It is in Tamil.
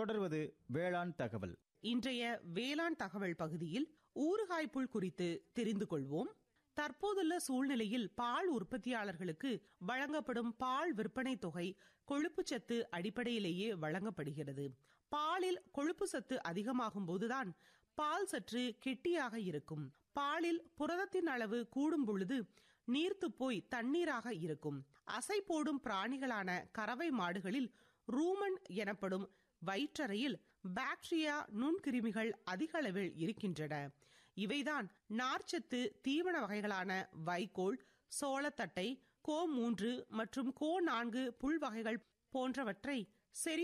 தொடர்வது வேளாண் தகவல் இன்றைய வேளாண் தகவல் பகுதியில் ஊறுகாய் புல் குறித்து தெரிந்து கொள்வோம் தற்போதுள்ள சூழ்நிலையில் பால் உற்பத்தியாளர்களுக்கு வழங்கப்படும் பால் விற்பனை தொகை கொழுப்பு சத்து அடிப்படையிலேயே வழங்கப்படுகிறது பாலில் கொழுப்பு சத்து அதிகமாகும் போதுதான் பால் சற்று கெட்டியாக இருக்கும் பாலில் புரதத்தின் அளவு கூடும் பொழுது நீர்த்து போய் தண்ணீராக இருக்கும் அசை போடும் பிராணிகளான கறவை மாடுகளில் ரூமன் எனப்படும் வயிற்றறையில் பாக்டீரியா நுண்கிருமிகள் அதிக அளவில் இருக்கின்றன இவைதான் நார்ச்சத்து தீவன வகைகளான வைக்கோல் சோளத்தட்டை கோ மூன்று மற்றும் கோ நான்கு புல் வகைகள் போன்றவற்றை செறி